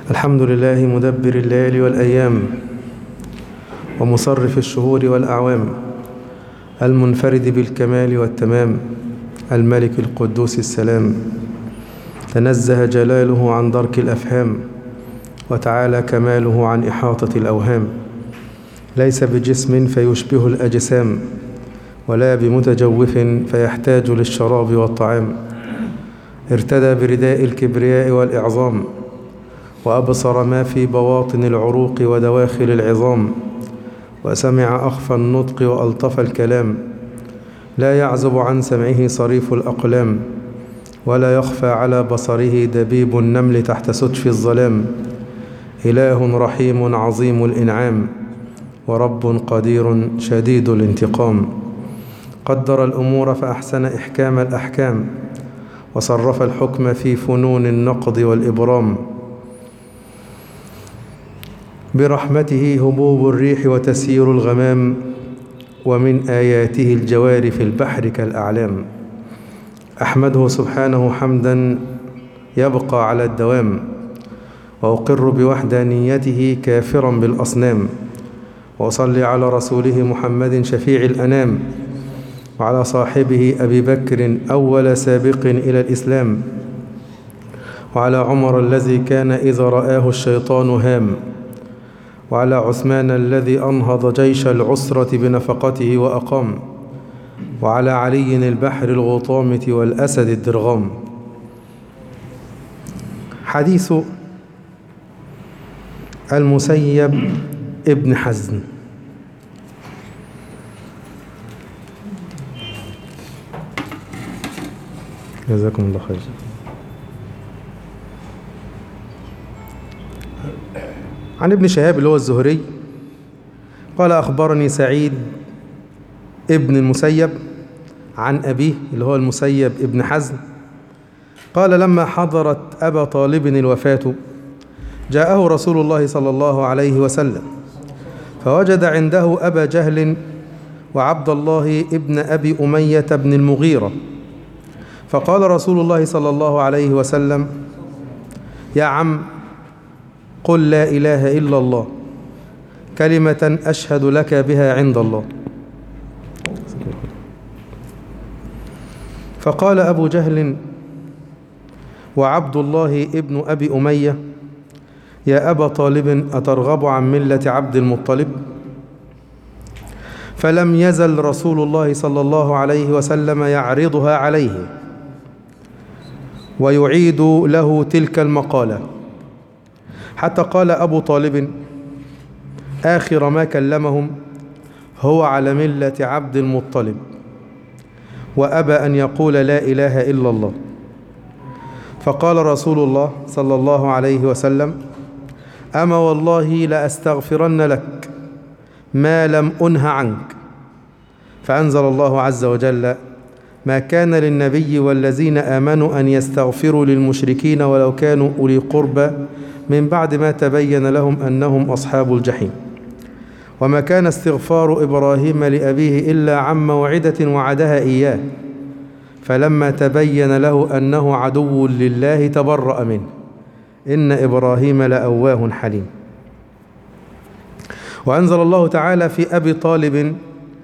الحمد لله مدبر الليالي والأيام ومصرف الشهور والأعوام المنفرد بالكمال والتمام الملك القدوس السلام تنزه جلاله عن درك الأفهام وتعالى كماله عن إحاطة الأوهام ليس بجسم فيشبه الأجسام ولا بمتجوف فيحتاج للشراب والطعام ارتدى برداء الكبرياء والإعظام وأبصر ما في بواطن العروق ودواخل العظام وسمع أخفى النطق وألطف الكلام لا يعزب عن سمعه صريف الأقلام ولا يخفى على بصره دبيب النمل تحت سدف الظلام إله رحيم عظيم الإنعام ورب قدير شديد الانتقام قدر الأمور فأحسن إحكام الأحكام وصرف الحكم في فنون النقض والإبرام برحمته هبوب الريح وتسيير الغمام ومن آياته الجوار في البحر كالأعلام أحمده سبحانه حمدا يبقى على الدوام وأقر بوحدانيته كافرا بالأصنام وأصلي على رسوله محمد شفيع الأنام وعلى صاحبه أبي بكر أول سابق إلى الإسلام وعلى عمر الذي كان إذا رآه الشيطان هام وعلى عثمان الذي أنهض جيش العسرة بنفقته وأقام وعلى علي البحر الغطامة والأسد الدرغام حديث المسيب ابن حزن جزاكم الله خير عن ابن شهاب اللي هو الزهري قال أخبرني سعيد ابن المسيب عن أبيه اللي هو المسيب ابن حزن قال لما حضرت أبا طالب الوفاة جاءه رسول الله صلى الله عليه وسلم فوجد عنده أبا جهل وعبد الله ابن أبي أمية بن المغيرة فقال رسول الله صلى الله عليه وسلم يا عم قل لا إله إلا الله كلمة أشهد لك بها عند الله فقال أبو جهل وعبد الله ابن أبي أمية يا أبا طالب أترغب عن ملة عبد المطلب فلم يزل رسول الله صلى الله عليه وسلم يعرضها عليه ويعيد له تلك المقالة حتى قال أبو طالب آخر ما كلمهم هو على ملة عبد المطلب وأبى أن يقول لا إله إلا الله فقال رسول الله صلى الله عليه وسلم أما والله لأستغفرن لك ما لم أنه عنك فأنزل الله عز وجل ما كان للنبي والذين آمنوا أن يستغفروا للمشركين ولو كانوا أولي قربى من بعد ما تبين لهم أنهم أصحاب الجحيم وما كان استغفار إبراهيم لأبيه إلا عن موعدة وعدها إياه فلما تبين له أنه عدو لله تبرأ منه إن إبراهيم لأواه حليم وأنزل الله تعالى في أبي طالب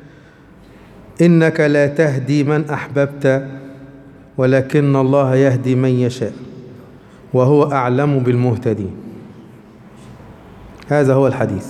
إنك لا تهدي من أحببت ولكن الله يهدي من يشاء وهو أعلم بالمهتدين هذا هو الحديث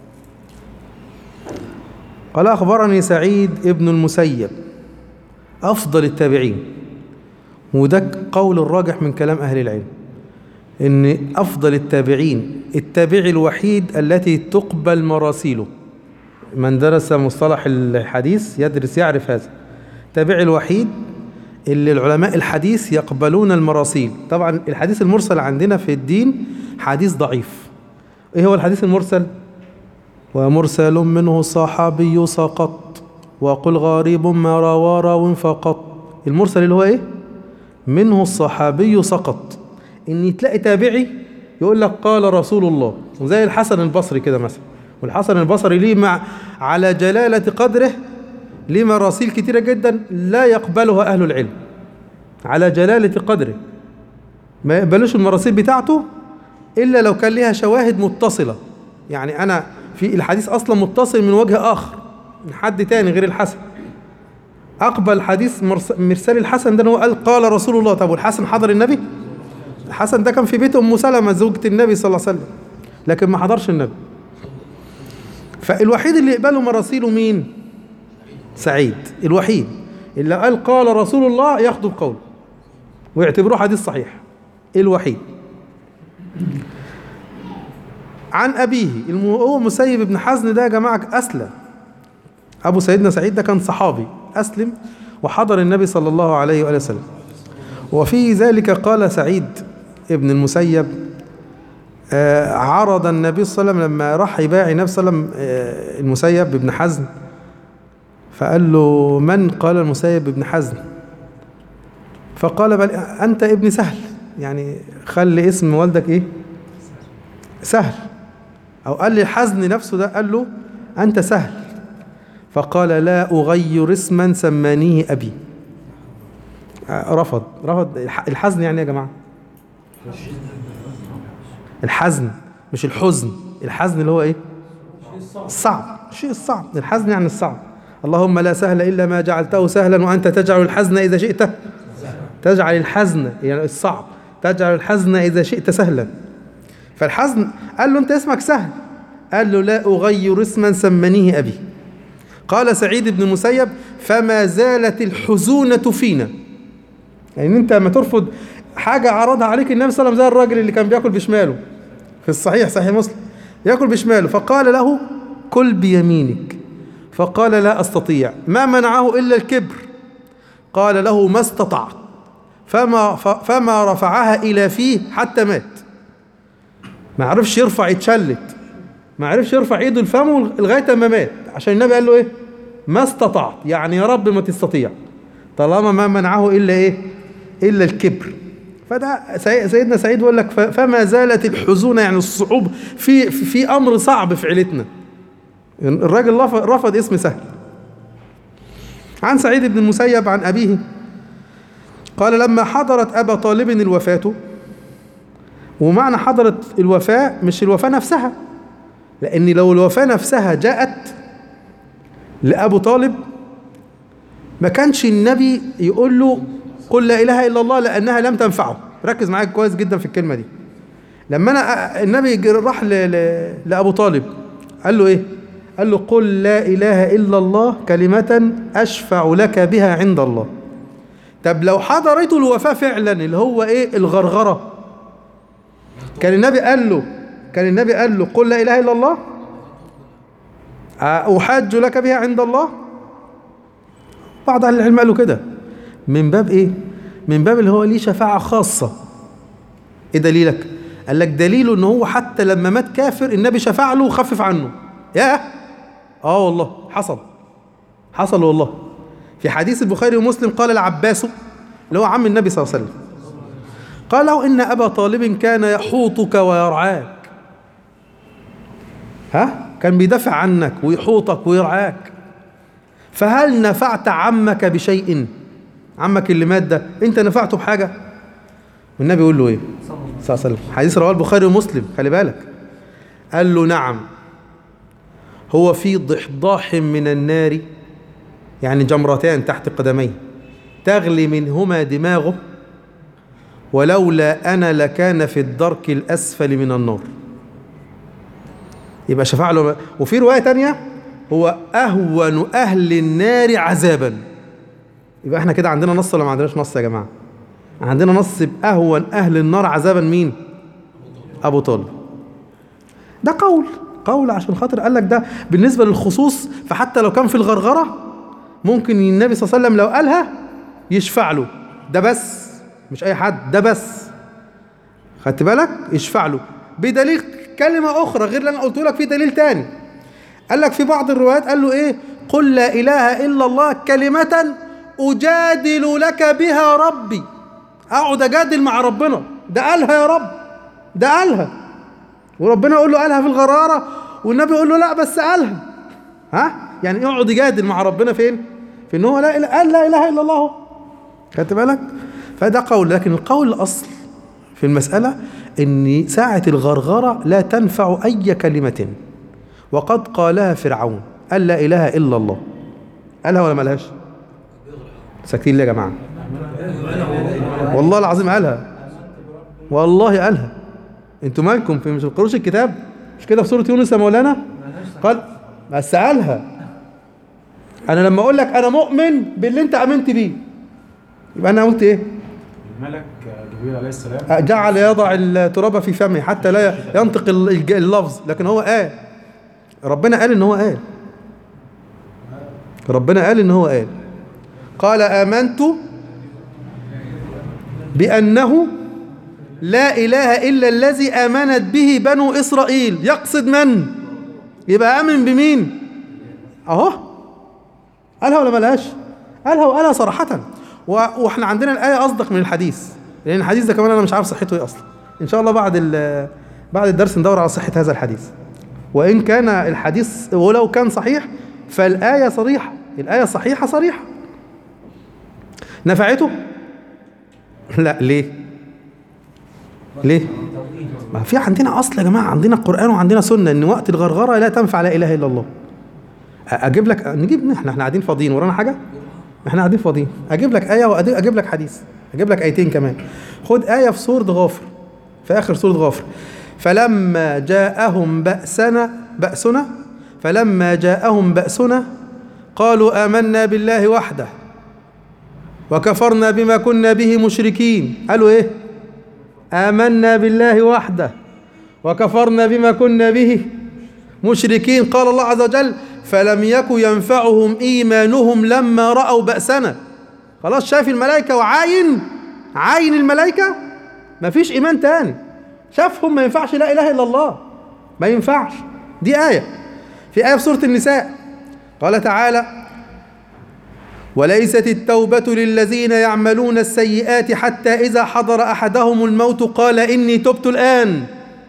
قال أخبرني سعيد ابن المسيب أفضل التابعين وده قول الراجح من كلام أهل العلم إن أفضل التابعين التابعي الوحيد التي تقبل مراسيله من درس مصطلح الحديث يدرس يعرف هذا التابعي الوحيد اللي العلماء الحديث يقبلون المراسيل طبعا الحديث المرسل عندنا في الدين حديث ضعيف ايه هو الحديث المرسل ومرسل منه الصحابي سقط وقل غريب ما روى راو فقط المرسل اللي هو ايه منه الصحابي سقط ان تلاقي تابعي يقول لك قال رسول الله وزي الحسن البصري كده مثلا والحسن البصري ليه مع على جلالة قدره ليه مراسيل كتيرة جدا لا يقبلها أهل العلم على جلالة قدره ما يقبلوش المراسيل بتاعته إلا لو كان لها شواهد متصلة يعني أنا في الحديث أصلا متصل من وجه آخر من حد تاني غير الحسن أقبل حديث مرس- مرسال الحسن ده إن هو قال قال رسول الله طب والحسن حضر النبي الحسن ده كان في بيت أم سلمة زوجة النبي صلى الله عليه وسلم لكن ما حضرش النبي فالوحيد اللي يقبله مراسيله مين سعيد الوحيد اللي قال قال رسول الله ياخدوا بقوله ويعتبروه حديث صحيح الوحيد عن أبيه الم- هو مسيب بن حزن ده يا جماعة أسلم أبو سيدنا سعيد ده كان صحابي أسلم وحضر النبي صلى الله عليه وآله وسلم وفي ذلك قال سعيد ابن المسيب آه، عرض النبي صلى الله عليه وسلم لما راح يباعي النبي صلى الله عليه وسلم آه، المسيب بن حزن فقال له من قال المسيب بن حزن فقال بل أنت ابن سهل يعني خلي اسم والدك إيه سهل أو قال لي الحزن نفسه ده قال له أنت سهل فقال لا أغير اسما سمانيه أبي آه، رفض رفض الح- الحزن يعني إيه يا جماعة الحزن مش الحزن الحزن اللي هو ايه الصعب الشيء الصعب الحزن يعني الصعب اللهم لا سهل إلا ما جعلته سهلا وأنت تجعل الحزن إذا شئت تجعل الحزن يعني الصعب تجعل الحزن إذا شئت سهلا فالحزن قال له أنت اسمك سهل قال له لا أغير اسما سمنيه أبي قال سعيد بن المسيب فما زالت الحزونة فينا يعني انت لما ترفض حاجة عرضها عليك النبي صلى الله عليه وسلم زي الراجل اللي كان بياكل بشماله في الصحيح صحيح مسلم ياكل بشماله فقال له كل بيمينك فقال لا استطيع ما منعه الا الكبر قال له ما استطعت فما ف- فما رفعها الى فيه حتى مات ما عرفش يرفع يتشلت ما عرفش يرفع ايده لفمه لغايه ما مات عشان النبي قال له ايه ما استطعت يعني يا رب ما تستطيع طالما ما منعه الا ايه الا الكبر فده سي- سيدنا سعيد بيقول لك ف- فما زالت الحزونه يعني الصعوبه في في في امر صعب في عيلتنا الراجل رفض, رفض اسم سهل عن سعيد بن المسيب عن ابيه قال لما حضرت ابا طالب الوفاه ومعنى حضرت الوفاه مش الوفاه نفسها لان لو الوفاه نفسها جاءت لابو طالب ما كانش النبي يقول له قل لا اله الا الله لانها لم تنفعه ركز معايا كويس جدا في الكلمه دي لما انا النبي جه- راح ل... ل... لابو طالب قال له ايه قال له قل لا اله الا الله كلمه اشفع لك بها عند الله طب لو حضرته الوفاه فعلا اللي هو ايه الغرغره كان النبي قال له كان النبي قال له قل لا اله الا الله احاج لك بها عند الله بعض اهل العلم قالوا كده من باب ايه من باب اللي هو ليه شفاعه خاصه ايه دليلك قال لك دليله ان هو حتى لما مات كافر النبي شفع له وخفف عنه يا اه والله حصل حصل والله في حديث البخاري ومسلم قال العباس اللي هو عم النبي صلى الله عليه وسلم قال له ان ابا طالب كان يحوطك ويرعاك ها كان بيدافع عنك ويحوطك ويرعاك فهل نفعت عمك بشيء عمك اللي مات ده انت نفعته بحاجه والنبي يقول له ايه صلى الله عليه وسلم حديث رواه البخاري ومسلم خلي بالك قال له نعم هو في ضحضاح من النار يعني جمرتان تحت قدميه تغلي منهما دماغه ولولا انا لكان في الدرك الاسفل من النار يبقى شفع له وفي روايه تانية هو اهون اهل النار عذابا يبقى احنا كده عندنا نص ولا ما عندناش نص يا جماعه عندنا نص باهون اهل النار عذابا مين ابو طالب ده قول قول عشان خاطر قال لك ده بالنسبه للخصوص فحتى لو كان في الغرغره ممكن النبي صلى الله عليه وسلم لو قالها يشفع له ده بس مش اي حد ده بس خدت بالك يشفع له بدليل كلمه اخرى غير اللي انا قلت لك في دليل تاني قال لك في بعض الروايات قال له ايه قل لا اله الا الله كلمه اجادل لك بها ربي اقعد اجادل مع ربنا ده قالها يا رب ده قالها وربنا يقول له قالها في الغراره والنبي يقول له لا بس قالها ها يعني يقعد يجادل مع ربنا فين في ان هو لا اله قال لا اله الا الله خدت بالك فده قول لكن القول الاصل في المسألة إن ساعة الغرغرة لا تنفع أي كلمة وقد قالها فرعون قال لا إله إلا الله قالها ولا ما قالهاش ساكتين ليه يا جماعة والله العظيم قالها والله قالها انتوا مالكم في مش بتقروش الكتاب مش كده في سورة يونس يا مولانا قال بس قالها انا لما اقول لك انا مؤمن باللي انت امنت بيه يبقى انا قلت ايه الملك جبريل عليه السلام جعل يضع التراب في فمه حتى لا ينطق الج- اللفظ لكن هو قال ربنا قال ان هو قال ربنا قال ان هو قال قال آمنت بأنه لا إله إلا الذي آمنت به بنو إسرائيل يقصد من يبقى آمن بمين أهو قالها ولا ملهاش قالها وقالها صراحة و- واحنا عندنا الآية أصدق من الحديث لأن الحديث ده كمان أنا مش عارف صحته إيه أصلا إن شاء الله بعد ال- بعد الدرس ندور على صحة هذا الحديث وإن كان الحديث ولو كان صحيح فالآية صريحة الآية صحيحة صريحة نفعته؟ لا ليه؟ ليه؟ ما في عندنا أصل يا جماعة عندنا قرآن وعندنا سنة إن وقت الغرغرة لا تنفع لا إله إلا الله أجيب لك نجيب احنا احنا قاعدين فاضيين ورانا حاجة؟ احنا قاعدين فاضيين أجيب لك آية وأجيب لك حديث أجيب لك آيتين كمان خد آية في سورة غافر في آخر سورة غافر فلما جاءهم بأسنا بأسنا فلما جاءهم بأسنا قالوا آمنا بالله وحده وكفرنا بما كنا به مشركين قالوا ايه آمنا بالله وحده وكفرنا بما كنا به مشركين قال الله عز وجل فلم يكن ينفعهم إيمانهم لما رأوا بأسنا خلاص شاف الملائكة وعاين عاين الملائكة مفيش إيمان تاني شافهم ما ينفعش لا إله إلا الله ما ينفعش دي آية في آية في سورة النساء قال تعالى وليست التوبة للذين يعملون السيئات حتى إذا حضر أحدهم الموت قال إني تبت الآن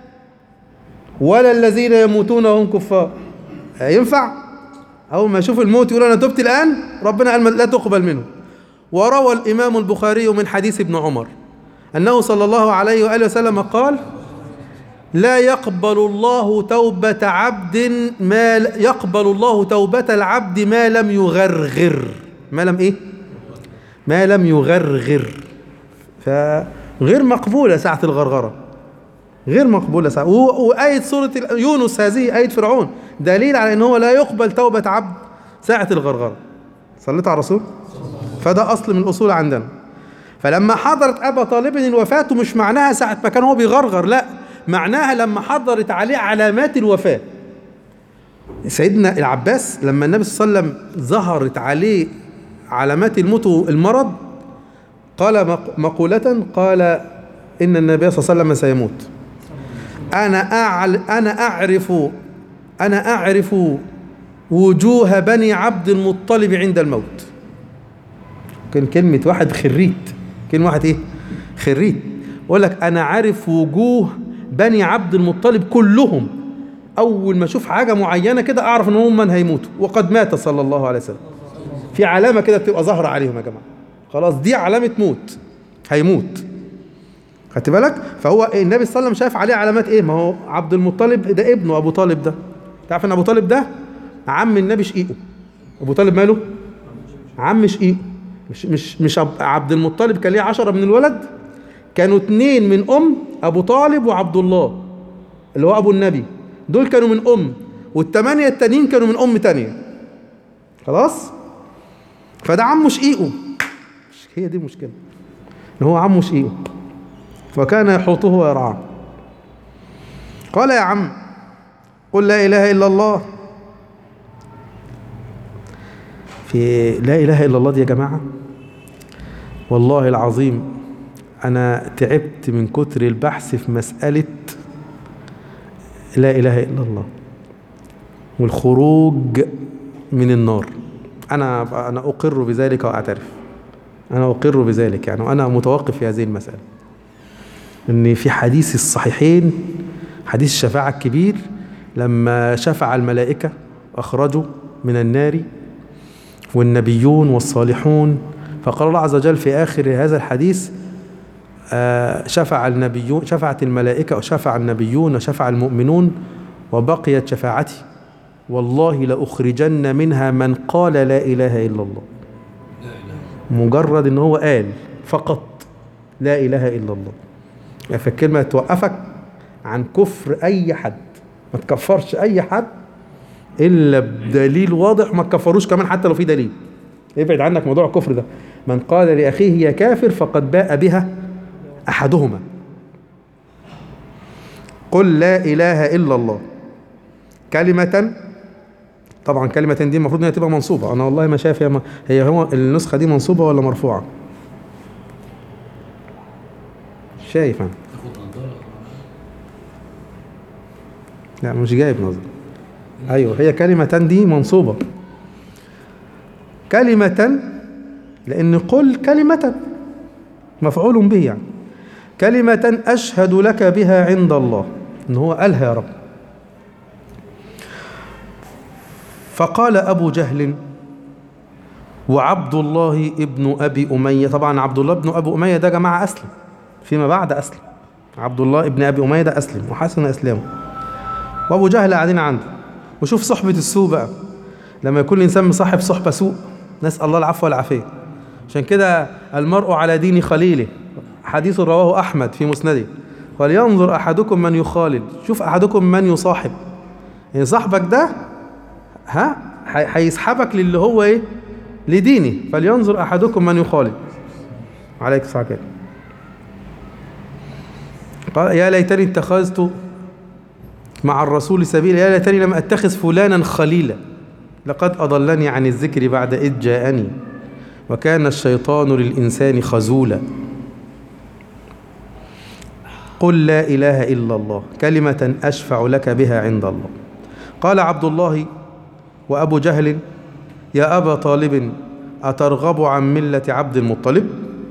ولا الذين يموتون وهم كفار ينفع أول ما يشوف الموت يقول أنا تبت الآن ربنا قال لا تقبل منه وروى الإمام البخاري من حديث ابن عمر أنه صلى الله عليه وآله وسلم قال لا يقبل الله توبة عبد ما يقبل الله توبة العبد ما لم يغرغر ما لم ايه ما لم يغرغر فغير مقبولة ساعة الغرغرة غير مقبولة ساعة و- وآية سورة ال- يونس هذه آية فرعون دليل على أنه لا يقبل توبة عبد ساعة الغرغرة صليت على الرسول فده أصل من الأصول عندنا فلما حضرت أبا طالب الوفاة مش معناها ساعة ما كان هو بيغرغر لا معناها لما حضرت عليه علامات الوفاة سيدنا العباس لما النبي صلى الله عليه وسلم ظهرت عليه علامات الموت والمرض قال مق- مقولة قال إن النبي صلى الله عليه وسلم سيموت أنا أعل أنا أعرف أنا أعرف وجوه بني عبد المطلب عند الموت كان كلمة واحد خريت كلمة واحد إيه خريت يقول لك أنا عارف وجوه بني عبد المطلب كلهم أول ما أشوف حاجة معينة كده أعرف إن هم من هيموتوا وقد مات صلى الله عليه وسلم في علامة كده بتبقى ظاهرة عليهم يا جماعة خلاص دي علامة موت هيموت خدت بالك فهو النبي صلى الله عليه وسلم شاف عليه علامات ايه ما هو عبد المطلب ده ابنه ابو طالب ده تعرف ان ابو طالب ده عم النبي شقيقه ابو طالب ماله عم شقيقه مش مش مش عب- عبد المطلب كان ليه عشرة من الولد كانوا اتنين من ام ابو طالب وعبد الله اللي هو ابو النبي دول كانوا من ام والثمانية التانيين كانوا من ام تانية خلاص فده عمه شقيقه مش هي دي المشكلة ان هو عمه شقيقه وكان يحوطه ويرعاه قال يا عم قل لا إله إلا الله في لا إله إلا الله دي يا جماعة والله العظيم أنا تعبت من كتر البحث في مسألة لا إله إلا الله والخروج من النار أنا أنا أقر بذلك وأعترف أنا أقر بذلك يعني وأنا متوقف في هذه المسألة ان في حديث الصحيحين حديث الشفاعة الكبير لما شفع الملائكة أخرجوا من النار والنبيون والصالحون فقال الله عز وجل في آخر هذا الحديث آه، شفع النبيون شفعت الملائكة وشفع النبيون وشفع المؤمنون وبقيت شفاعتي والله لأخرجن منها من قال لا إله إلا الله مجرد ان هو قال فقط لا اله الا الله يعني فالكلمه توقفك عن كفر اي حد ما تكفرش اي حد الا بدليل واضح ما تكفروش كمان حتى لو في دليل ابعد عنك موضوع الكفر ده من قال لاخيه يا كافر فقد باء بها احدهما قل لا اله الا الله كلمه طبعا كلمة دي المفروض انها تبقى منصوبة انا والله ما شايف هي ما هي هو النسخة دي منصوبة ولا مرفوعة شايف انا لا مش جايب نظر ايوه هي كلمة دي منصوبة كلمة لان قل كلمة مفعول به يعني كلمة اشهد لك بها عند الله ان هو قالها يا رب فقال أبو جهل وعبد الله ابن أبي أمية طبعا عبد الله ابن أبي أمية ده جماعة أسلم فيما بعد أسلم عبد الله ابن أبي أمية ده أسلم وحسن إسلامه وأبو جهل قاعدين عنده وشوف صحبة السوء بقى لما يكون الإنسان مصاحب صحبة سوء نسأل الله العفو والعافية عشان كده المرء على دين خليله حديث رواه أحمد في مسنده ولينظر أحدكم من يخالل شوف أحدكم من يصاحب يعني صاحبك ده ها هيسحبك للي هو ايه لدينه فلينظر احدكم من يخالف عليك الصلاه كده قال يا ليتني اتخذت مع الرسول سبيلا يا ليتني لم اتخذ فلانا خليلا لقد اضلني عن الذكر بعد اذ جاءني وكان الشيطان للانسان خذولا قل لا اله الا الله كلمه اشفع لك بها عند الله قال عبد الله وأبو جهل يا أبا طالب أترغب عن ملة عبد المطلب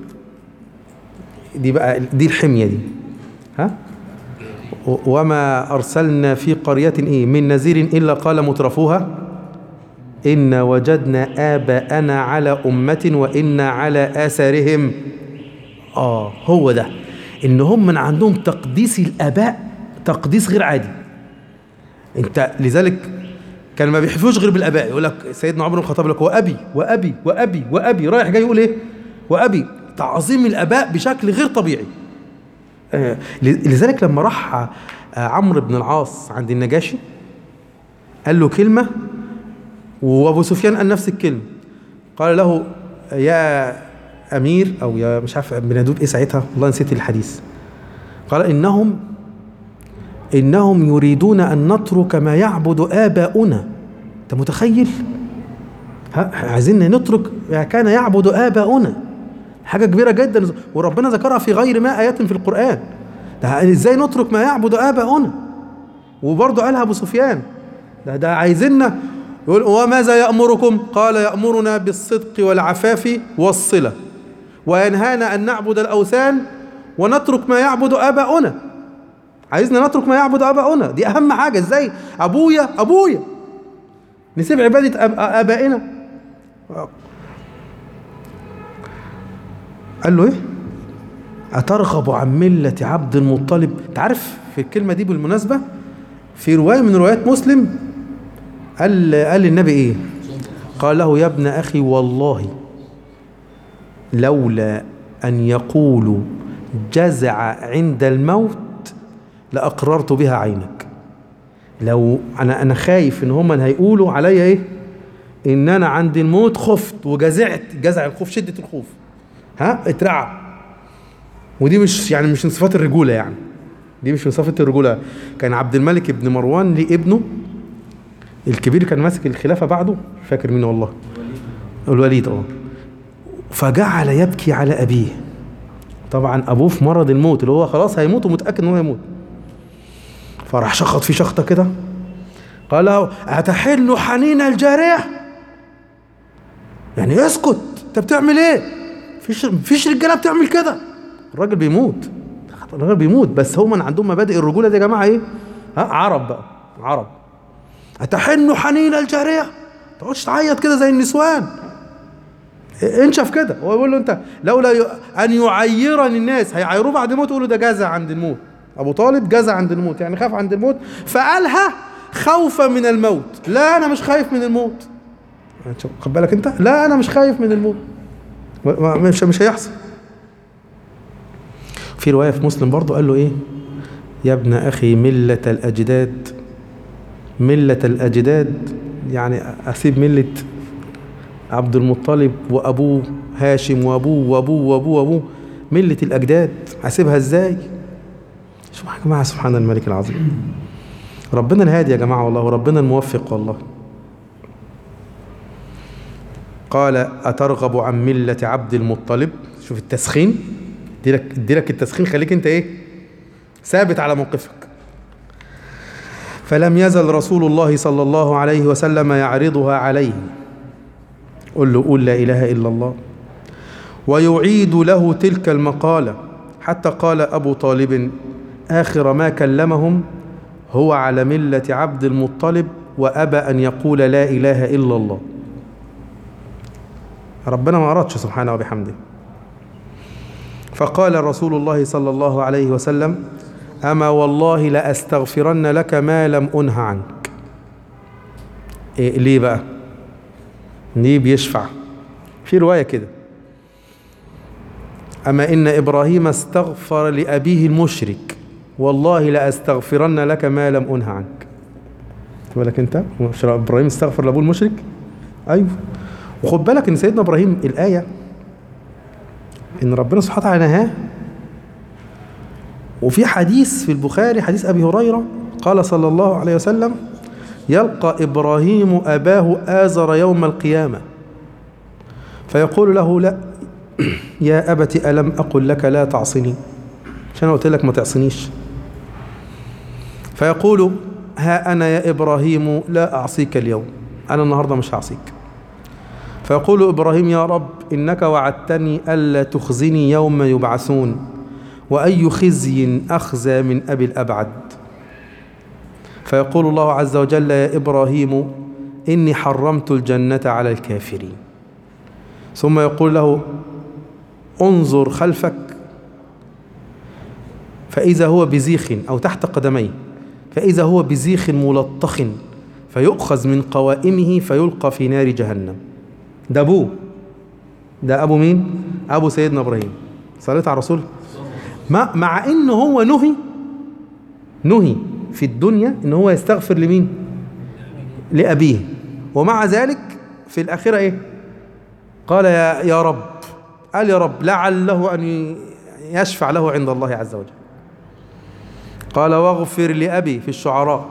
دي بقى دي الحمية دي ها وما أرسلنا في قرية إيه من نذير إلا قال مترفوها إن وجدنا آباءنا على أمة وإنا على آثارهم آه هو ده إن هم من عندهم تقديس الآباء تقديس غير عادي أنت لذلك كان ما بيحلفوش غير بالاباء يقول لك سيدنا عمر بن الخطاب يقول لك وابي وابي وابي وابي رايح جاي يقول ايه وابي تعظيم الاباء بشكل غير طبيعي آه لذلك لما راح آه عمرو بن العاص عند النجاشي قال له كلمه وابو سفيان قال نفس الكلمه قال له يا امير او يا مش عارف بنادوب ايه ساعتها والله نسيت الحديث قال انهم إنهم يريدون أن نترك ما يعبد آباؤنا أنت متخيل؟ عايزين نترك ما كان يعبد آباؤنا حاجة كبيرة جدا وربنا ذكرها في غير ما آيات في القرآن ده إزاي نترك ما يعبد آباؤنا وبرضه قالها أبو سفيان ده ده عايزيننا يقول وماذا يأمركم؟ قال يأمرنا بالصدق والعفاف والصلة وينهانا أن نعبد الأوثان ونترك ما يعبد آباؤنا عايزنا نترك ما يعبد اباؤنا دي اهم حاجه ازاي ابويا ابويا نسيب عباده أب... ابائنا قال له ايه اترغب عن مله عبد المطلب انت عارف في الكلمه دي بالمناسبه في روايه من روايات مسلم قال قال للنبي ايه قال له يا ابن اخي والله لولا ان يقولوا جزع عند الموت لأقررت بها عينك لو أنا أنا خايف إن هم هيقولوا عليا إيه إن أنا عند الموت خفت وجزعت جزع الخوف شدة الخوف ها اترعب ودي مش يعني مش من صفات الرجولة يعني دي مش من صفات الرجولة كان عبد الملك بن مروان ليه ابنه الكبير كان ماسك الخلافة بعده فاكر مين والله الوليد اه فجعل يبكي على أبيه طبعا أبوه في مرض الموت اللي هو خلاص هيموت ومتأكد إن هو هيموت فراح شخط فيه شخطة كده قال له أتحل حنين الجارية يعني اسكت انت بتعمل ايه فيش فيش رجاله بتعمل كده الراجل بيموت الراجل بيموت بس هم عندهم مبادئ الرجوله دي يا جماعه ايه ها عرب بقى عرب أتحن حنين الجارية تقعدش تعيط كده زي النسوان انشف كده هو يقول له انت لولا ي... ان يعيرني الناس هيعيروه بعد الموت يقولوا ده جزع عند الموت ابو طالب جزع عند الموت يعني خاف عند الموت فقالها خوفا من الموت لا انا مش خايف من الموت خد بالك انت لا انا مش خايف من الموت مش مش هيحصل في روايه في مسلم برضه قال له ايه يا ابن اخي مله الاجداد مله الاجداد يعني اسيب مله عبد المطلب وابوه هاشم وابوه وابوه وابوه وابوه مله الاجداد هسيبها ازاي شوف يا جماعه سبحان الملك العظيم ربنا الهادي يا جماعه والله وربنا الموفق والله قال أترغب عن ملة عبد المطلب شوف التسخين ادي لك ادي لك التسخين خليك انت ايه ثابت على موقفك فلم يزل رسول الله صلى الله عليه وسلم يعرضها عليه قل له قول لا إله إلا الله ويعيد له تلك المقالة حتى قال أبو طالب آخر ما كلمهم هو على ملة عبد المطلب وأبى أن يقول لا إله إلا الله ربنا ما أردش سبحانه وبحمده فقال رسول الله صلى الله عليه وسلم أما والله لأستغفرن لك ما لم أنه عنك إيه ليه بقى ليه بيشفع في رواية كده أما إن إبراهيم استغفر لأبيه المشرك والله لأستغفرن لك ما لم أنه عنك بالك أنت مش إبراهيم استغفر لأبوه المشرك أيوه وخد بالك ان سيدنا ابراهيم الايه ان ربنا سبحانه وتعالى نهاه وفي حديث في البخاري حديث ابي هريره قال صلى الله عليه وسلم يلقى ابراهيم اباه ازر يوم القيامه فيقول له لا يا ابت الم اقل لك لا تعصني عشان قلت لك ما تعصنيش فيقول ها انا يا ابراهيم لا اعصيك اليوم انا النهارده مش هعصيك فيقول إبراهيم يا رب إنك وعدتني ألا تخزني يوم يبعثون وأي خزي أخزى من أبي الأبعد فيقول الله عز وجل يا إبراهيم إني حرمت الجنة على الكافرين ثم يقول له انظر خلفك فإذا هو بزيخ أو تحت قدميه فإذا هو بزيخ ملطخ فيؤخذ من قوائمه فيلقى في نار جهنم ده ابوه ده ابو مين ابو سيدنا ابراهيم صليت على الرسول مع, مع ان هو نهي نهي في الدنيا ان هو يستغفر لمين لابيه ومع ذلك في الاخره ايه قال يا يا رب قال يا رب لعله ان يشفع له عند الله عز وجل قال واغفر لابي في الشعراء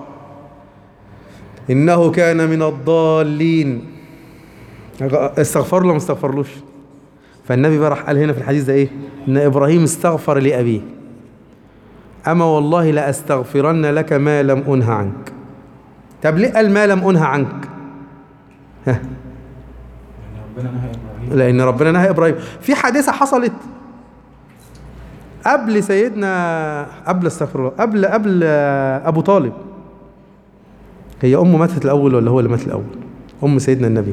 انه كان من الضالين استغفر له ما استغفرلوش فالنبي بقى راح قال هنا في الحديث ده ايه ان ابراهيم استغفر لابيه اما والله لاستغفرن لك ما لم انه عنك طب ليه قال ما لم انه عنك ها ربنا نهى ابراهيم لان ربنا نهى ابراهيم في حادثه حصلت قبل سيدنا قبل استغفر الله قبل قبل ابو طالب هي امه ماتت الاول ولا هو اللي مات الاول ام سيدنا النبي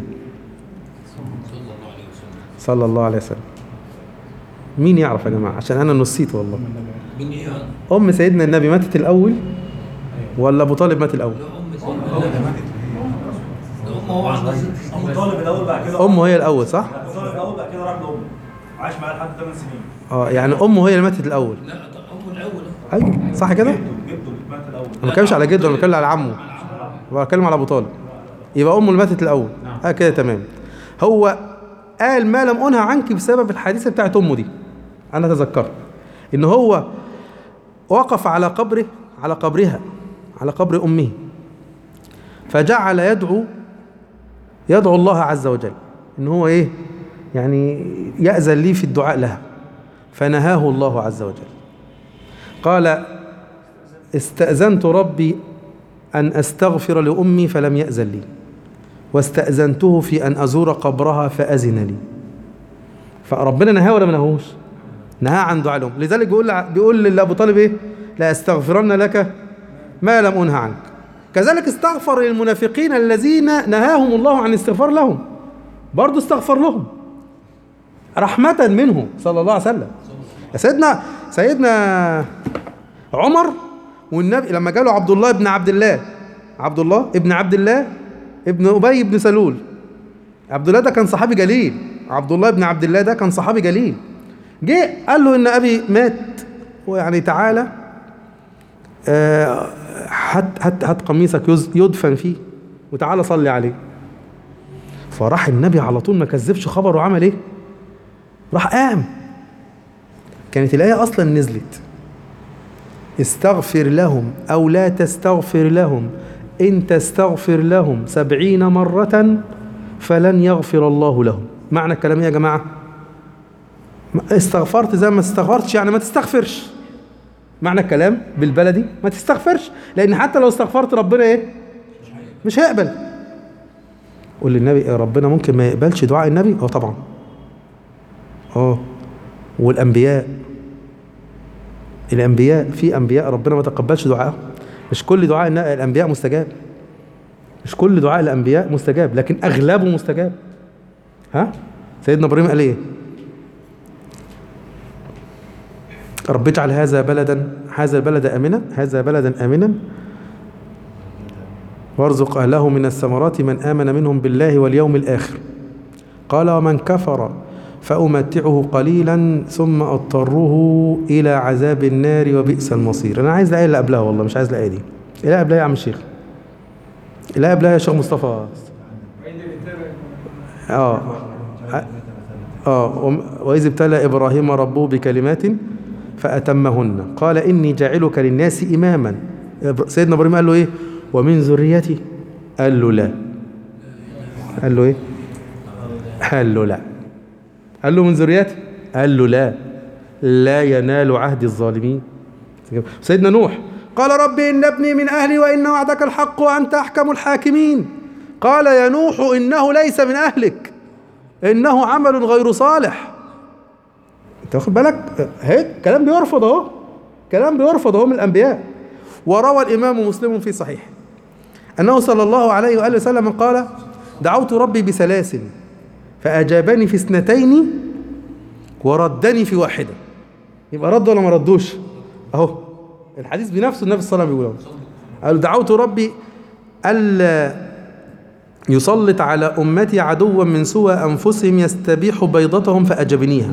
صلى الله عليه وسلم مين يعرف يا جماعه عشان انا نسيت والله من ايه يعني؟ ام سيدنا النبي ماتت الاول ولا ابو طالب مات الاول لا ام سيدنا ده ام هو عنده ست ابو سنين طالب الاول بعد كده امه هي الاول صح ابو طالب الاول بعد كده راح لامه عاش معاه لحد 8 سنين اه يعني امه هي اللي ماتت الاول لا ده ام الاول ايوه صح كده جده جده اللي مات الاول انا ما بتكلمش على جده انا بتكلم على عمه بتكلم على ابو طالب يبقى امه اللي ماتت الاول اه كده تمام هو قال ما لم انهى عنك بسبب الحادثه بتاعت امه دي انا تذكرت ان هو وقف على قبره على قبرها على قبر امه فجعل يدعو يدعو الله عز وجل ان هو ايه يعني يأذن لي في الدعاء لها فنهاه الله عز وجل قال استأذنت ربي أن أستغفر لأمي فلم يأذن لي واستأذنته في أن أزور قبرها فأذن لي فربنا نهاه ولا ما نهوش نهى عن دعاء الأم لذلك بيقول بيقول لأبو طالب إيه لا أستغفرن لك ما لم أنه عنك كذلك استغفر للمنافقين الذين نهاهم الله عن الاستغفار لهم برضه استغفر لهم رحمة منه صلى الله عليه وسلم يا سيدنا سيدنا عمر والنبي لما جاله عبد الله بن عبد الله عبد الله ابن عبد الله ابن أبي بن سلول عبد الله ده كان صحابي جليل عبد الله بن عبد الله ده كان صحابي جليل جه قال له ان ابي مات ويعني تعالى آه، هات هات هات قميصك يز- يدفن فيه وتعالى صلي عليه فراح النبي على طول ما كذبش خبره وعمل ايه راح قام كانت الآية أصلا نزلت استغفر لهم أو لا تستغفر لهم إن تستغفر لهم سبعين مرة فلن يغفر الله لهم معنى الكلام إيه يا جماعة ما- استغفرت زي ما استغفرتش يعني ما تستغفرش معنى الكلام بالبلدي ما تستغفرش لأن حتى لو استغفرت ربنا إيه مش هيقبل قول للنبي إيه ربنا ممكن ما يقبلش دعاء النبي اه طبعا اه والانبياء الانبياء في انبياء ربنا ما تقبلش دعائهم مش كل دعاء النا- الانبياء مستجاب مش كل دعاء الانبياء مستجاب لكن اغلبه مستجاب ها سيدنا ابراهيم قال ايه رب اجعل هذا بلدا هذا البلد امنا هذا بلدا امنا وارزق اهله من الثمرات من امن منهم بالله واليوم الاخر قال ومن كفر فأمتعه قليلا ثم أضطره إلى عذاب النار وبئس المصير أنا عايز الآية اللي قبلها والله مش عايز الآية دي الآية قبلها يا عم الشيخ الآية قبلها يا شيخ مصطفى اه اه وم- وإذ ابتلى إبراهيم ربه بكلمات فأتمهن قال إني جاعلك للناس إماما إبر- سيدنا إبراهيم قال له إيه ومن ذريتي قال له لا قال له إيه قال له لا قال له من ذريتي قال له لا لا ينال عهد الظالمين سيدنا نوح قال رب إن ابني من أهلي وإن وعدك الحق وأنت أحكم الحاكمين قال يا نوح إنه ليس من أهلك إنه عمل غير صالح أنت واخد بالك هيك كلام بيرفض أهو كلام بيرفض أهو من الأنبياء وروى الإمام مسلم في صحيح أنه صلى الله عليه وآله وسلم قال دعوت ربي بثلاث فأجابني في اثنتين وردني في واحدة يبقى رد ولا ما ردوش أهو الحديث بنفسه النبي صلى الله عليه وسلم بيقوله قال دعوت ربي ألا يسلط على أمتي عدوا من سوى أنفسهم يستبيح بيضتهم فأجبنيها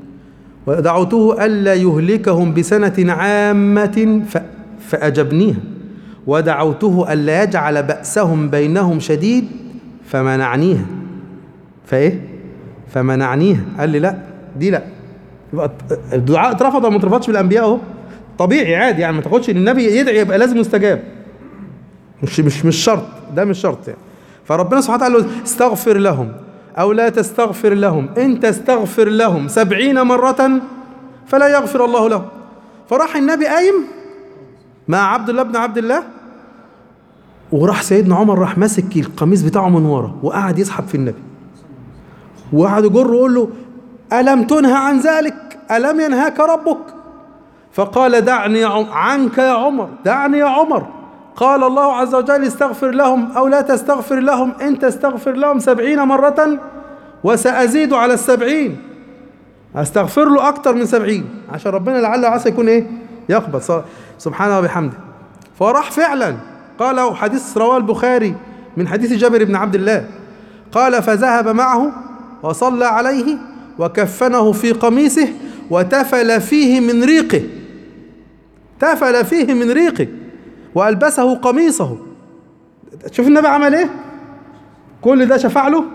ودعوته ألا يهلكهم بسنة عامة ف- فأجبنيها ودعوته ألا يجعل بأسهم بينهم شديد فمنعنيها فإيه؟ فمنعنيها قال لي لا دي لا يبقى الدعاء اترفض ولا ما اترفضش بالأنبياء أهو طبيعي عادي يعني ما تاخدش ان النبي يدعي يبقى لازم يستجاب مش مش مش شرط ده مش شرط يعني فربنا سبحانه وتعالى قال له استغفر لهم أو لا تستغفر لهم إن تستغفر لهم سبعين مرة فلا يغفر الله لهم فراح النبي قايم مع عبد الله بن عبد الله وراح سيدنا عمر راح ماسك القميص بتاعه من ورا وقعد يسحب في النبي وقعد يجر ويقول له ألم تنهى عن ذلك ألم ينهاك ربك فقال دعني يا عم- عنك يا عمر دعني يا عمر قال الله عز وجل استغفر لهم أو لا تستغفر لهم إن تستغفر لهم سبعين مرة وسأزيد على السبعين أستغفر له أكتر من سبعين عشان ربنا لعل وعسى يكون إيه يقبل ص- سبحانه وبحمده فراح فعلا قال حديث رواه البخاري من حديث جابر بن عبد الله قال فذهب معه وصلى عليه وكفنه في قميصه وتفل فيه من ريقه تفل فيه من ريقه وألبسه قميصه شوف النبي عمل ايه كل ده شفع له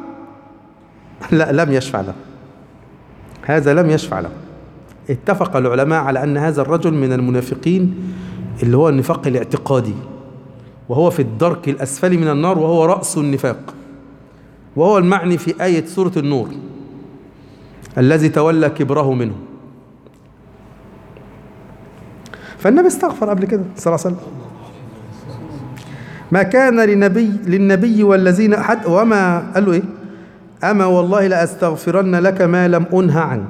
لا لم يشفع له هذا لم يشفع له اتفق العلماء على أن هذا الرجل من المنافقين اللي هو النفاق الاعتقادي وهو في الدرك الأسفل من النار وهو رأس النفاق وهو المعني في آية سورة النور الذي تولى كبره منه فالنبي استغفر قبل كده صلى الله عليه وسلم ما كان لنبي للنبي والذين حد وما قال له ايه اما والله لاستغفرن لك ما لم انه عنك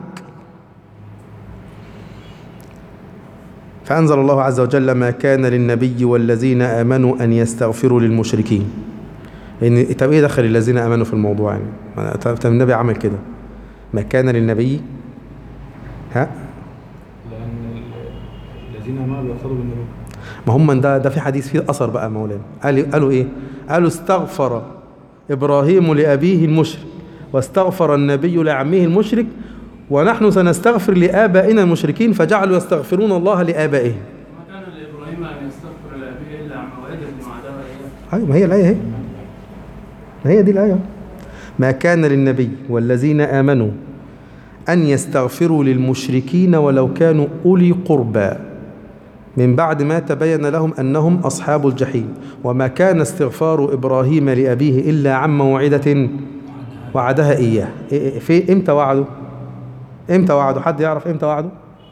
فانزل الله عز وجل ما كان للنبي والذين امنوا ان يستغفروا للمشركين ان طب ايه دخل الذين امنوا في الموضوع يعني ما- طب طب النبي عمل كده ما كان للنبي ها لأن ال- الذين آمنوا بيقتضوا بالنبي ما هم ده ده في حديث فيه اثر بقى مولانا قال قالوا ايه قالوا استغفر ابراهيم لابيه المشرك واستغفر النبي لعمه المشرك ونحن سنستغفر لابائنا المشركين فجعلوا يستغفرون الله لابائهم ما كان لابراهيم ان يستغفر لابيه الا عن موعده وعدها اياه ايوه ما هي الايه اهي ما هي دي الايه ما كان للنبي والذين امنوا ان يستغفروا للمشركين ولو كانوا اولي قربى من بعد ما تبين لهم انهم اصحاب الجحيم وما كان استغفار ابراهيم لابيه الا عن موعده وعدها اياه إيه- إيه- في امتى وعده امتى وعده حد يعرف امتى وعده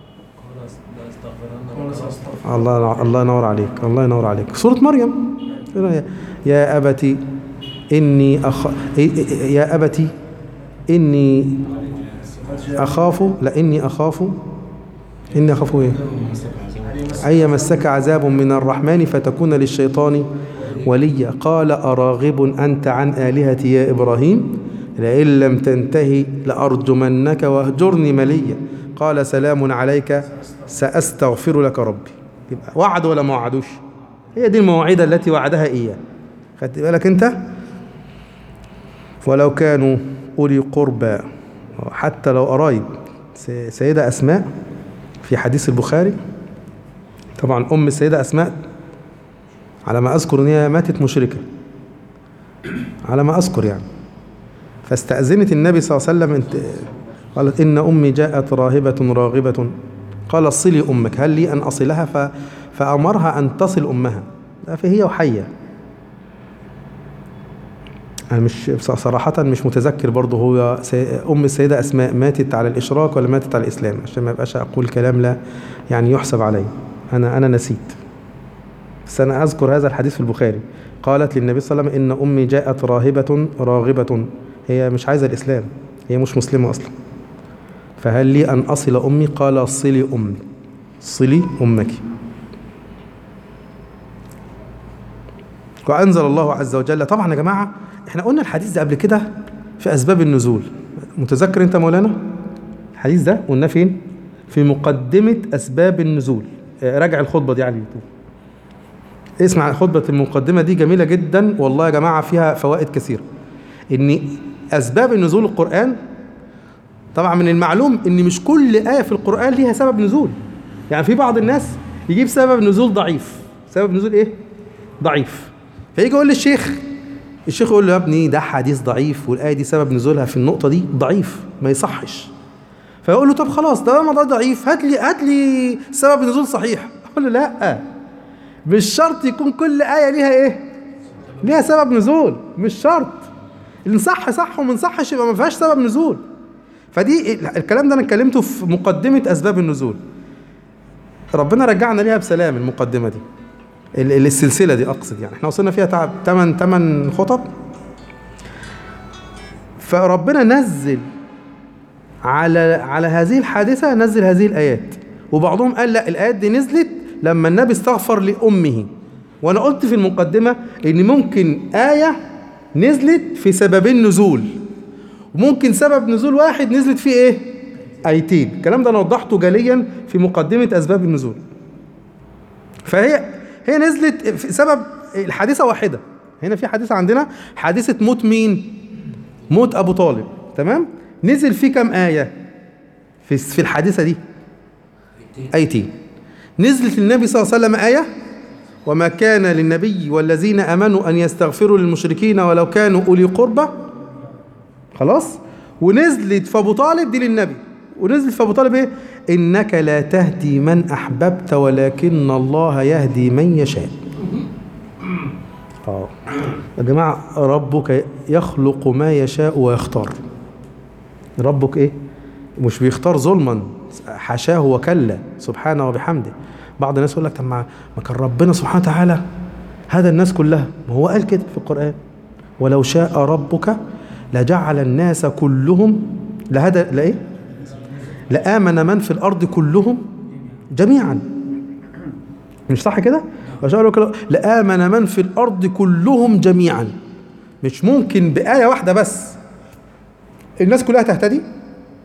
الله الله ينور عليك الله ينور عليك سورة مريم يا أبتي إني أخ... يا أبتي إني أخاف لا إني أخاف إني أخاف إيه أن يمسك عذاب من الرحمن فتكون للشيطان وليا قال أراغب أنت عن آلهتي يا إبراهيم لئن لم تنتهي لأرجمنك واهجرني مليا قال سلام عليك سأستغفر لك ربي يبقى وعد ولا ما وعدوش هي دي الموعدة التي وعدها إياه خدت بالك أنت ولو كانوا أولي قربى حتى لو قرايب س- سيدة أسماء في حديث البخاري طبعا أم السيدة أسماء على ما أذكر إن هي ماتت مشركة على ما أذكر يعني فاستأذنت النبي صلى الله عليه وسلم انت قالت إن أمي جاءت راهبة راغبة قال صلي أمك هل لي أن أصلها ف... فأمرها أن تصل أمها فهي وحية أنا مش صراحة مش متذكر برضه هو سي... أم السيدة أسماء ماتت على الإشراك ولا ماتت على الإسلام عشان ما يبقاش أقول كلام لا يعني يحسب علي أنا أنا نسيت بس أنا أذكر هذا الحديث في البخاري قالت للنبي صلى الله عليه وسلم إن أمي جاءت راهبة راغبة هي مش عايزة الإسلام هي مش مسلمة أصلا فهل لي أن أصل أمي قال صلي أمي صلي أمك وأنزل الله عز وجل طبعا يا جماعة احنا قلنا الحديث ده قبل كده في أسباب النزول متذكر أنت مولانا الحديث ده قلناه فين في مقدمة أسباب النزول آه، راجع الخطبة دي على اليوتيوب اسمع خطبة المقدمة دي جميلة جدا والله يا جماعة فيها فوائد كثيرة ان اسباب نزول القران طبعا من المعلوم ان مش كل ايه في القران ليها سبب نزول يعني في بعض الناس يجيب سبب نزول ضعيف سبب نزول ايه ضعيف فيجي يقول للشيخ الشيخ يقول له يا ابني ده حديث ضعيف والايه دي سبب نزولها في النقطه دي ضعيف ما يصحش فيقول له طب خلاص طالما ده ضعيف هات لي هات لي سبب نزول صحيح اقول له لا مش شرط يكون كل ايه ليها ايه ليها سبب نزول مش شرط ان صح صح ومن صحش يبقى ما فيهاش سبب نزول فدي الكلام ده انا اتكلمته في مقدمه اسباب النزول ربنا رجعنا ليها بسلام المقدمه دي ال- ال- السلسله دي اقصد يعني احنا وصلنا فيها تعب 8 8 خطب فربنا نزل على على هذه الحادثه نزل هذه الايات وبعضهم قال لا الايات دي نزلت لما النبي استغفر لامه وانا قلت في المقدمه ان ممكن ايه نزلت في سببين نزول وممكن سبب نزول واحد نزلت فيه ايه ايتين الكلام ده انا وضحته جليا في مقدمه اسباب النزول فهي هي نزلت في سبب الحادثه واحده هنا في حادثه عندنا حادثه موت مين موت ابو طالب تمام نزل فيه كم ايه في في الحادثه دي ايتين نزلت للنبي صلى الله عليه وسلم ايه وما كان للنبي والذين امنوا ان يستغفروا للمشركين ولو كانوا اولي قربى خلاص ونزلت في ابو طالب دي للنبي ونزلت في ابو طالب ايه انك لا تهدي من احببت ولكن الله يهدي من يشاء اه يا جماعه ربك يخلق ما يشاء ويختار ربك ايه مش بيختار ظلما حاشاه وكلا سبحانه وبحمده بعض الناس يقول لك طب ما ما كان ربنا سبحانه وتعالى هدى الناس كلها ما هو قال كده في القرآن ولو شاء ربك لجعل الناس كلهم لهدى لإيه؟ لآمن من في الأرض كلهم جميعا مش صح كده؟ وشاء ربك لآمن من في الأرض كلهم جميعا مش ممكن بآية واحدة بس الناس كلها تهتدي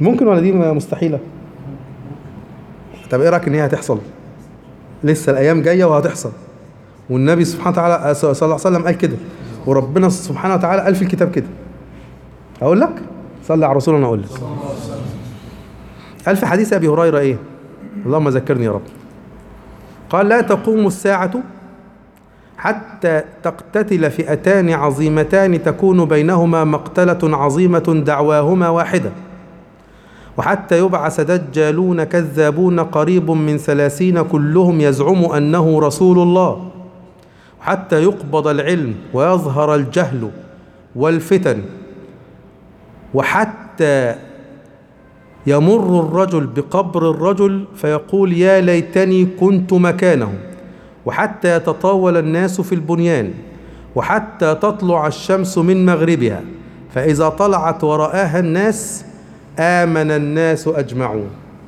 ممكن ولا دي مستحيلة طب ايه رأيك ان هي هتحصل لسه الايام جاية وهتحصل والنبي سبحانه وتعالى صلى الله عليه وسلم قال كده وربنا سبحانه وتعالى قال في الكتاب كده اقول لك صلي على الرسول انا اقول لك قال في حديث ابي هريره ايه اللهم ذكرني يا رب قال لا تقوم الساعه حتى تقتتل فئتان عظيمتان تكون بينهما مقتله عظيمه دعواهما واحده وحتى يبعث دجالون كذابون قريب من ثلاثين كلهم يزعم أنه رسول الله حتى يقبض العلم ويظهر الجهل والفتن وحتى يمر الرجل بقبر الرجل فيقول يا ليتني كنت مكانه وحتى يتطاول الناس في البنيان وحتى تطلع الشمس من مغربها فإذا طلعت ورآها الناس آمن الناس أجمعون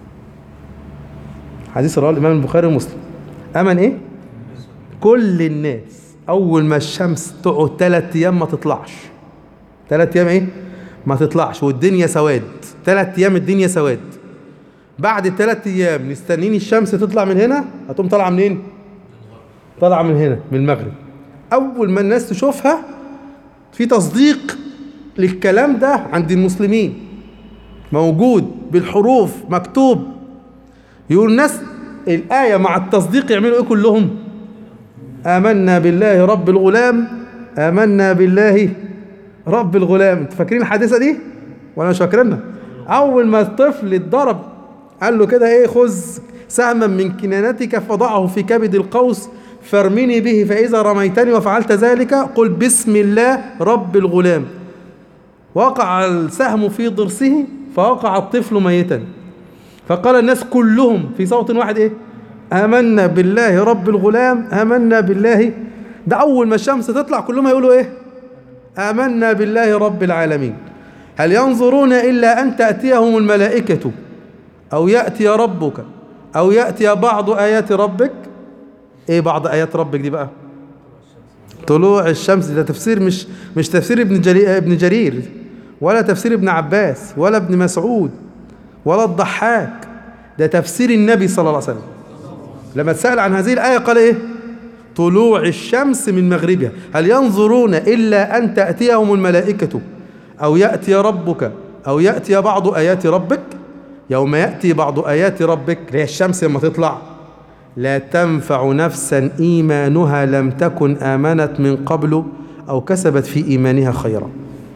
حديث رواه الإمام البخاري ومسلم آمن إيه؟ كل الناس أول ما الشمس تقعد ثلاث أيام ما تطلعش ثلاث أيام إيه؟ ما تطلعش والدنيا سواد ثلاث أيام الدنيا سواد بعد الثلاث أيام مستنين الشمس تطلع من هنا هتقوم طالعة منين؟ طالعة من هنا من المغرب أول ما الناس تشوفها في تصديق للكلام ده عند المسلمين موجود بالحروف مكتوب يقول الناس الآية مع التصديق يعملوا إيه كلهم آمنا بالله رب الغلام آمنا بالله رب الغلام انتوا فاكرين الحادثة دي ولا مش فاكرينها أول ما الطفل اتضرب قال له كده إيه خذ سهما من كنانتك فضعه في كبد القوس فارمني به فإذا رميتني وفعلت ذلك قل بسم الله رب الغلام وقع السهم في ضرسه فوقع الطفل ميتا فقال الناس كلهم في صوت واحد ايه آمنا بالله رب الغلام آمنا بالله ده أول ما الشمس تطلع كلهم هيقولوا ايه آمنا بالله رب العالمين هل ينظرون إلا أن تأتيهم الملائكة أو يأتي ربك أو يأتي بعض آيات ربك ايه بعض آيات ربك دي بقى طلوع الشمس ده تفسير مش مش تفسير ابن جرير, ابن جرير ولا تفسير ابن عباس ولا ابن مسعود ولا الضحاك ده تفسير النبي صلى الله عليه وسلم لما اتسأل عن هذه الآية قال إيه طلوع الشمس من مغربها هل ينظرون إلا أن تأتيهم الملائكة أو يأتي ربك أو يأتي بعض آيات ربك يوم يأتي بعض آيات ربك اللي هي الشمس لما تطلع لا تنفع نفسا إيمانها لم تكن آمنت من قبل أو كسبت في إيمانها خيرا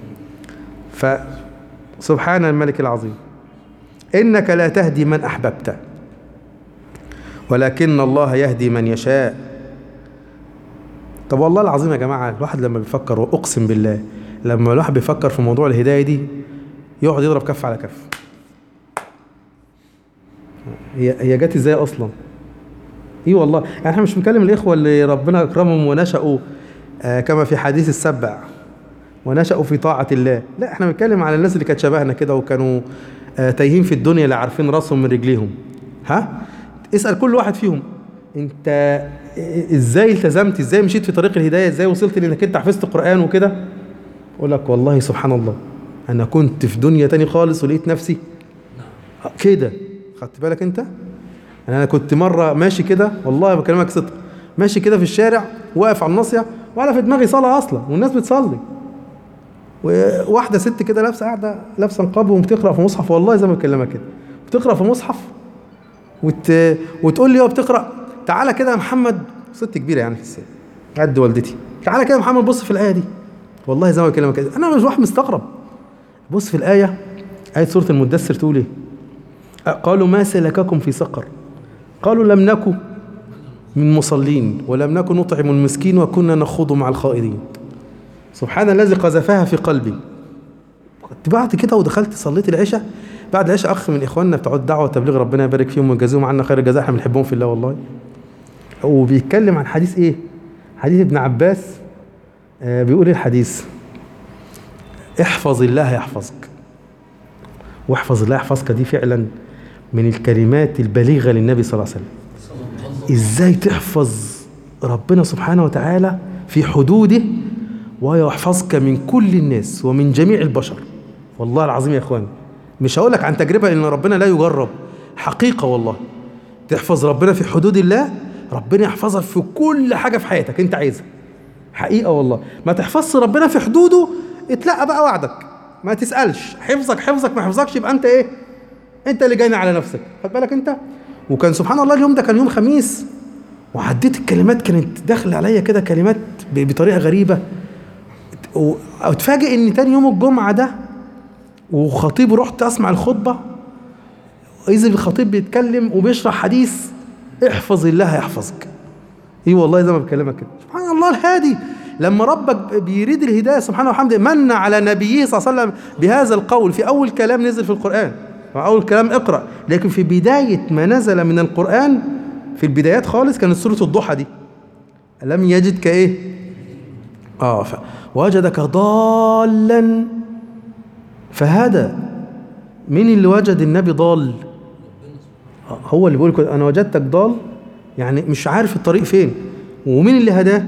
فسبحان الملك العظيم إنك لا تهدي من أحببت ولكن الله يهدي من يشاء طب والله العظيم يا جماعة الواحد لما بيفكر وأقسم بالله لما الواحد بيفكر في موضوع الهداية دي يقعد يضرب كف على كف هي هي جت ازاي اصلا؟ ايه والله يعني احنا مش بنكلم الاخوه اللي ربنا اكرمهم ونشأوا آه كما في حديث السبع ونشأوا في طاعة الله لا احنا بنتكلم على الناس اللي كانت شبهنا كده وكانوا آه تايهين في الدنيا لا عارفين راسهم من رجليهم ها اسأل كل واحد فيهم انت ازاي التزمت ازاي مشيت في طريق الهداية ازاي وصلت لانك انت حفظت القرآن وكده اقول لك والله سبحان الله انا كنت في دنيا تاني خالص ولقيت نفسي كده خدت بالك انت انا كنت مره ماشي كده والله بكلمك صدق ماشي كده في الشارع واقف على الناصيه ولا في دماغي صلاه اصلا والناس بتصلي وواحده ست كده لابسه قاعده لابسه نقاب وبتقرا في مصحف والله زي ما بكلمك كده بتقرا في مصحف وت... وتقول لي هو بتقرا تعالى كده يا محمد ست كبيره يعني في السن قد والدتي تعالى كده يا محمد بص في الايه دي والله زي ما بكلمك كده انا مش واحد مستغرب بص في الايه ايه سوره المدثر تقول ايه قالوا ما سلككم في سقر قالوا لم نكن من مصلين ولم نكن نطعم المسكين وكنا نخوض مع الخائضين سبحان الذي قذفها في قلبي كنت بعد كده ودخلت صليت العشاء بعد العشاء اخ من اخواننا بتوع الدعوه وتبليغ ربنا يبارك فيهم ويجازيهم عنا خير الجزاء احنا بنحبهم في الله والله وبيتكلم عن حديث ايه حديث ابن عباس آه بيقول الحديث احفظ الله يحفظك واحفظ الله يحفظك دي فعلا من الكلمات البليغة للنبي صلى الله عليه وسلم ازاي تحفظ ربنا سبحانه وتعالى في حدوده ويحفظك من كل الناس ومن جميع البشر والله العظيم يا اخواني مش هقول لك عن تجربة لأن ربنا لا يجرب حقيقة والله تحفظ ربنا في حدود الله ربنا يحفظك في كل حاجة في حياتك أنت عايزها حقيقة والله ما تحفظش ربنا في حدوده اتلقى بقى وعدك ما تسألش حفظك حفظك ما حفظكش يبقى أنت إيه أنت اللي جاي على نفسك خد بالك أنت وكان سبحان الله اليوم ده كان يوم خميس وعديت الكلمات كانت داخله عليا كده كلمات ب- بطريقه غريبه و- اتفاجئ ان تاني يوم الجمعه ده وخطيب رحت اسمع الخطبه اذا الخطيب بيتكلم وبيشرح حديث احفظ الله يحفظك ايه والله زي ما بكلمك كده سبحان الله الهادي لما ربك بيريد الهدايه سبحانه وحمده من على نبيه صلى الله عليه وسلم بهذا القول في اول كلام نزل في القران اول كلام اقرا لكن في بدايه ما نزل من القران في البدايات خالص كانت سوره الضحى دي لم يجدك ايه اه ف... وجدك ضالا فهدى مين اللي وجد النبي ضال آه، هو اللي بيقول كده انا وجدتك ضال يعني مش عارف الطريق فين ومين اللي هداه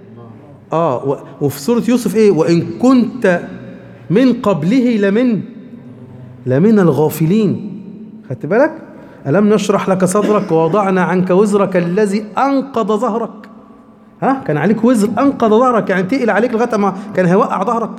اه و... وفي سوره يوسف ايه وان كنت من قبله لمن لمن الغافلين خدت بالك ألم نشرح لك صدرك ووضعنا عنك وزرك الذي أنقض ظهرك ها كان عليك وزر أنقض ظهرك يعني تقل عليك لغاية ما كان هيوقع ظهرك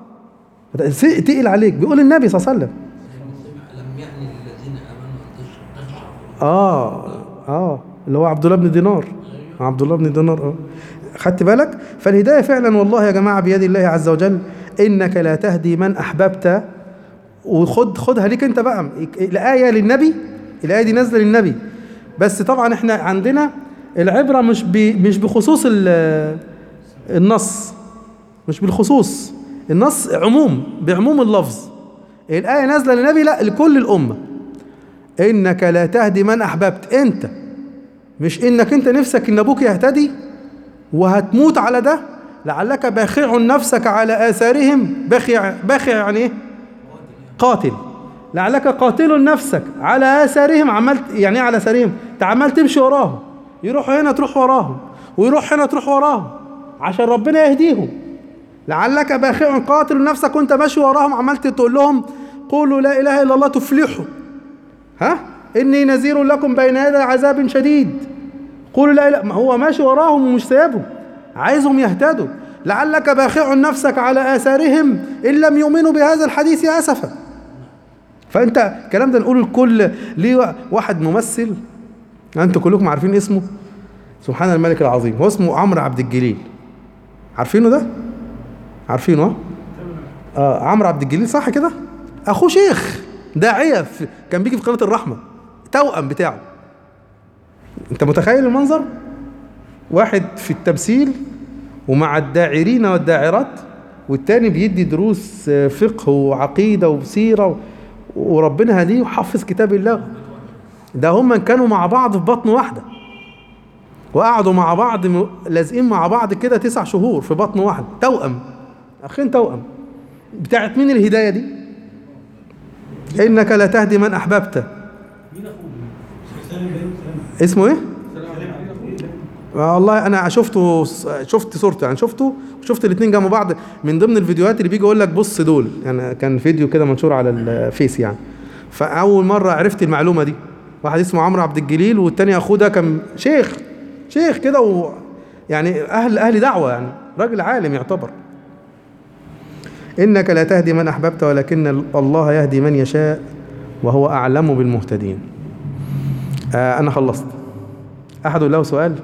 تقل عليك بيقول النبي صلى الله عليه وسلم لم يعني للذين امنوا ان تخشع اه اه اللي هو عبد الله بن دينار عبد الله بن دينار اه خدت بالك فالهدايه فعلا والله يا جماعه بيد الله عز وجل انك لا تهدي من احببت وخد خدها ليك انت بقى الايه للنبي الايه دي نازله للنبي بس طبعا احنا عندنا العبره مش ب مش بخصوص ال- النص مش بالخصوص النص عموم بعموم اللفظ الايه نازله للنبي لا لكل الامه انك لا تهدي من احببت انت مش انك انت نفسك ان ابوك يهتدي وهتموت على ده لعلك باخع نفسك على اثارهم باخع باخع يعني ايه قاتل لعلك قاتل نفسك على اثارهم عملت يعني ايه على اثارهم انت عمال تمشي وراهم يروحوا هنا تروح وراهم ويروح هنا تروح وراهم عشان ربنا يهديهم لعلك باخع قاتل نفسك وانت ماشي وراهم عملت تقول لهم قولوا لا اله الا الله تفلحوا ها اني نذير لكم بين يدي عذاب شديد قولوا لا اله ما هو ماشي وراهم ومش سايبهم عايزهم يهتدوا لعلك باخع نفسك على اثارهم ان لم يؤمنوا بهذا الحديث اسفا فانت الكلام ده نقوله الكل ليه واحد ممثل انتوا كلكم عارفين اسمه سبحان الملك العظيم هو اسمه عمرو عبد الجليل عارفينه ده عارفينه ها؟ اه عمرو عبد الجليل صح كده اخوه شيخ داعيه في كان بيجي في قناه الرحمه توأم بتاعه انت متخيل المنظر واحد في التمثيل ومع الداعرين والداعرات والتاني بيدي دروس آه، فقه وعقيده وسيره و- وربنا هديه وحفظ كتاب الله ده هم كانوا مع بعض في بطن واحده وقعدوا مع بعض م- لازقين مع بعض كده تسع شهور في بطن واحده توأم اخين توأم بتاعت مين الهدايه دي انك لا تهدي من احببت اسمه ايه والله انا شفته شفت صورته يعني شفته وشفت الاثنين جنب بعض من ضمن الفيديوهات اللي بيجي يقول لك بص دول يعني كان فيديو كده منشور على الفيس يعني فاول مره عرفت المعلومه دي واحد اسمه عمرو عبد الجليل والتاني اخوه ده كان شيخ شيخ كده و يعني اهل اهل دعوه يعني راجل عالم يعتبر انك لا تهدي من احببت ولكن الله يهدي من يشاء وهو اعلم بالمهتدين آه انا خلصت احد له سؤال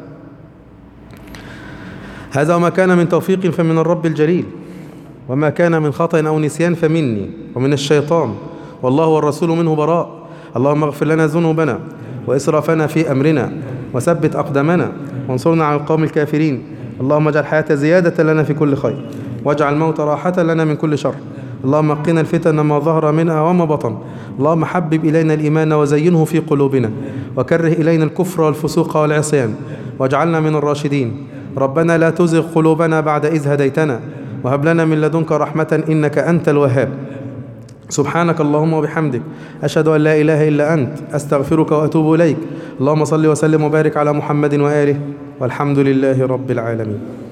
هذا وما كان من توفيق فمن الرب الجليل وما كان من خطأ أو نسيان فمني ومن الشيطان والله والرسول منه براء اللهم اغفر لنا ذنوبنا وإسرافنا في أمرنا وثبت أقدامنا وانصرنا على القوم الكافرين اللهم اجعل الحياة زيادة لنا في كل خير واجعل الموت راحة لنا من كل شر اللهم قنا الفتن ما ظهر منها وما بطن اللهم حبب إلينا الإيمان وزينه في قلوبنا وكره إلينا الكفر والفسوق والعصيان واجعلنا من الراشدين ربنا لا تزغ قلوبنا بعد إذ هديتنا وهب لنا من لدنك رحمة إنك أنت الوهاب سبحانك اللهم وبحمدك أشهد أن لا إله إلا أنت أستغفرك وأتوب إليك اللهم صل وسلم وبارك على محمد وآله والحمد لله رب العالمين